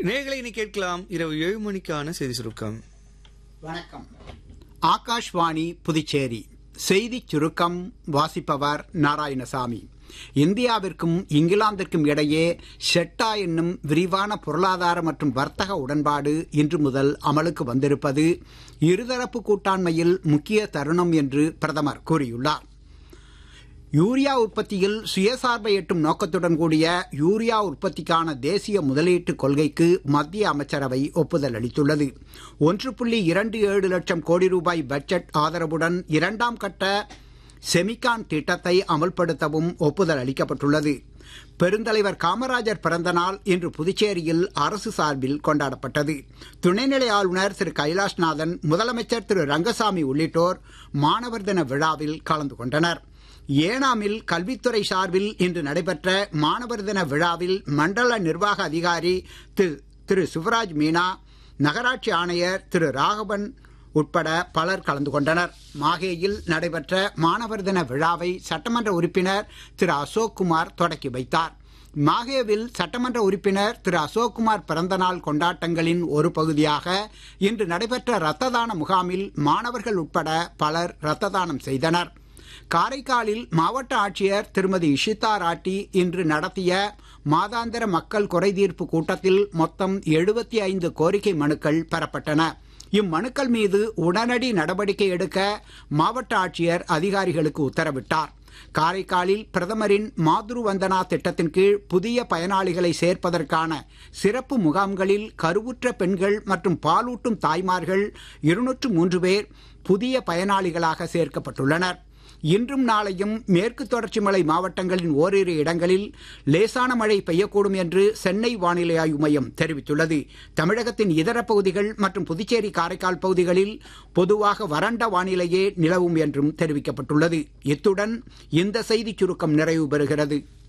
நேர்களை இனி கேட்கலாம் இரவு ஏழு மணிக்கான செய்தி சுருக்கம் வணக்கம் ஆகாஷ்வாணி புதுச்சேரி செய்திச் சுருக்கம் வாசிப்பவர் நாராயணசாமி இந்தியாவிற்கும் இங்கிலாந்திற்கும் இடையே ஷெட்டா என்னும் விரிவான பொருளாதார மற்றும் வர்த்தக உடன்பாடு இன்று முதல் அமலுக்கு வந்திருப்பது இருதரப்பு கூட்டாண்மையில் முக்கிய தருணம் என்று பிரதமர் கூறியுள்ளார் யூரியா உற்பத்தியில் சுயசார்பை எட்டும் நோக்கத்துடன் கூடிய யூரியா உற்பத்திக்கான தேசிய முதலீட்டு கொள்கைக்கு மத்திய அமைச்சரவை ஒப்புதல் அளித்துள்ளது ஒன்று புள்ளி இரண்டு ஏழு லட்சம் கோடி ரூபாய் பட்ஜெட் ஆதரவுடன் இரண்டாம் கட்ட செமிகான் திட்டத்தை அமல்படுத்தவும் ஒப்புதல் அளிக்கப்பட்டுள்ளது பெருந்தலைவர் காமராஜர் பிறந்த நாள் இன்று புதுச்சேரியில் அரசு சார்பில் கொண்டாடப்பட்டது துணைநிலை ஆளுநர் திரு கைலாஷ்நாதன் முதலமைச்சர் திரு ரங்கசாமி உள்ளிட்டோர் மாணவர் தின விழாவில் கலந்து கொண்டனர் ஏனாமில் கல்வித்துறை சார்பில் இன்று நடைபெற்ற மாணவர் தின விழாவில் மண்டல நிர்வாக அதிகாரி திரு திரு சிவராஜ் மீனா நகராட்சி ஆணையர் திரு ராகவன் உட்பட பலர் கலந்து கொண்டனர் மாகேயில் நடைபெற்ற மாணவர் தின விழாவை சட்டமன்ற உறுப்பினர் திரு அசோக் குமார் தொடக்கி வைத்தார் மாகேவில் சட்டமன்ற உறுப்பினர் திரு அசோக்குமார் பிறந்தநாள் கொண்டாட்டங்களின் ஒரு பகுதியாக இன்று நடைபெற்ற இரத்த தான முகாமில் மாணவர்கள் உட்பட பலர் இரத்த தானம் செய்தனர் காரைக்காலில் மாவட்ட ஆட்சியர் திருமதி இஷிதா ராட்டி இன்று நடத்திய மாதாந்திர மக்கள் குறைதீர்ப்பு கூட்டத்தில் மொத்தம் எழுபத்தி ஐந்து கோரிக்கை மனுக்கள் பெறப்பட்டன இம்மனுக்கள் மீது உடனடி நடவடிக்கை எடுக்க மாவட்ட ஆட்சியர் அதிகாரிகளுக்கு உத்தரவிட்டார் காரைக்காலில் பிரதமரின் மாத்ரு வந்தனா திட்டத்தின் கீழ் புதிய பயனாளிகளை சேர்ப்பதற்கான சிறப்பு முகாம்களில் கருவுற்ற பெண்கள் மற்றும் பாலூட்டும் தாய்மார்கள் இருநூற்று மூன்று பேர் புதிய பயனாளிகளாக சேர்க்கப்பட்டுள்ளனர் இன்றும் நாளையும் மேற்கு தொடர்ச்சி மலை மாவட்டங்களின் ஓரிரு இடங்களில் லேசான மழை பெய்யக்கூடும் என்று சென்னை வானிலை ஆய்வு மையம் தெரிவித்துள்ளது தமிழகத்தின் இதர பகுதிகள் மற்றும் புதுச்சேரி காரைக்கால் பகுதிகளில் பொதுவாக வறண்ட வானிலையே நிலவும் என்றும் தெரிவிக்கப்பட்டுள்ளது இத்துடன் இந்த செய்திச் சுருக்கம் நிறைவு பெறுகிறது